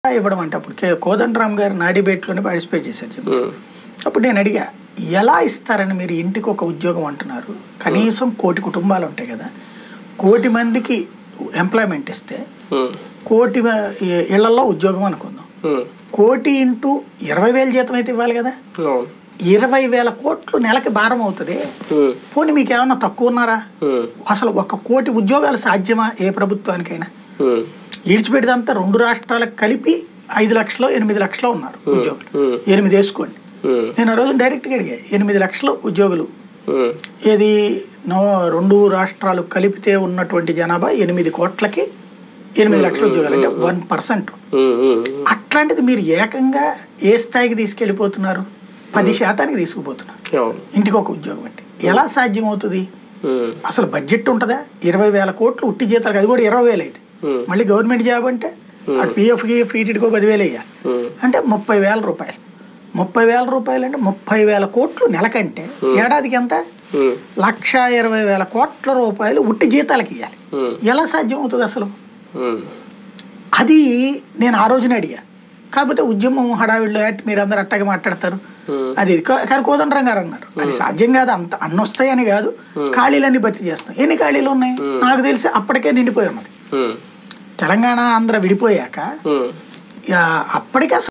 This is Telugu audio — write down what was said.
ఇవ్వడం అంటే అప్పుడు కే- కోదండరామ్ గారు నా డిబేట్లోనే పార్టిసిపేట్ చేశారు చెప్పి ఉమ్, అప్పుడు నేను అడిగా ఎలా ఇస్తారని మీరు ఇంటికి ఒక ఉద్యోగం అంటున్నారు కనీసం కోటి కుటుంబాలు ఉంటాయి కదా కోటి మందికి ఎంప్లాయ్మెంట్ ఇస్తే ఉమ్, కోటి మ- ఇ- ఇళ్లలో ఉద్యోగం అనుకుందాం ఉమ్, కోటి ఇంటూ ఇరవై వేల జీతం అయితే ఇవ్వాలి కదా అవును ఇరవై వేల కోట్లు నెలకి భారం అవుతుంది ఉమ్, పోనీ మీకు ఏమన్నా తక్కువ ఉన్నారా ఉమ్, అసలు ఒక కోటి ఉద్యోగాలు సాధ్యమా ఏ ప్రభుత్వానికైనా ఉమ్, ఈడ్చిపెడిదంతా రెండు రాష్ట్రాలకు కలిపి ఐదు లక్షలు ఎనిమిది లక్షలు ఉన్నారు ఉద్యోగులు ఉమ్, ఎనిమిది వేసుకోండి ఉమ్, నేను ఆ రోజు డైరెక్ట్గా అడిగా ఎనిమిది లక్షలు ఉద్యోగులు ఉమ్, ఏది నో రెండు రాష్ట్రాలు కలిపితే ఉన్నటువంటి జనాభా ఎనిమిది కోట్లకి ఎనిమిది లక్షల ఉద్యోగాలు అంటే వన్ పర్సెంట్ ఉమ్, ఉమ్, అట్లాంటిది మీరు ఏకంగా ఏ స్థాయికి తీసుకెళ్ళిపోతున్నారు పది శాతానికి తీసుకుపోతున్నారు అవును ఇంటికి ఒక ఉద్యోగం అంటే ఎలా సాధ్యమవుతుంది ఉమ్, అసలు బడ్జెట్ ఉంటుందా ఇరవై వేల కోట్లు ఉట్టి జీతాలు అది కూడా ఇరవై వేలు అయితే ఉమ్, మళ్ళీ గవర్నమెంట్ జాబ్ అంటే అటు పిఎఫ్ గిఎఫ్ ఈటీకో పదివేలు వేయాలి ఉమ్, అంటే ముప్పై వేల రూపాయలు ముప్పై వేల రూపాయలు అంటే ముప్పై వేల కోట్లు నెలకంటే ఏడాదికి ఎంత ఉమ్, లక్ష ఇరవై వేల కోట్ల రూపాయలు ఉట్టి జీతాలకు ఇవ్వాలి ఉమ్, ఎలా సాధ్యం అవుతుంది అసలు ఉమ్, అది నేను ఆ రోజున అడిగా కాకపోతే ఉద్యమం హడావిడిలో యాట్ మీరు అందరు అట్టగా మాట్లాడతారు ఉమ్, అది కా- కానీ కోదండరాం గారు అన్నారు అది సాధ్యం కాదు అంత అన్ని వస్తాయని కాదు ఖాళీలన్నీ భర్తీ చేస్తాం ఎన్ని ఖాళీలు ఉన్నాయి నాకు తెలిసి అప్పటికే నిండిపోయి ఉన్నది ఉమ్, తెలంగాణ ఆంధ్ర విడిపోయాక ఉమ్. ఇక అప్పటికే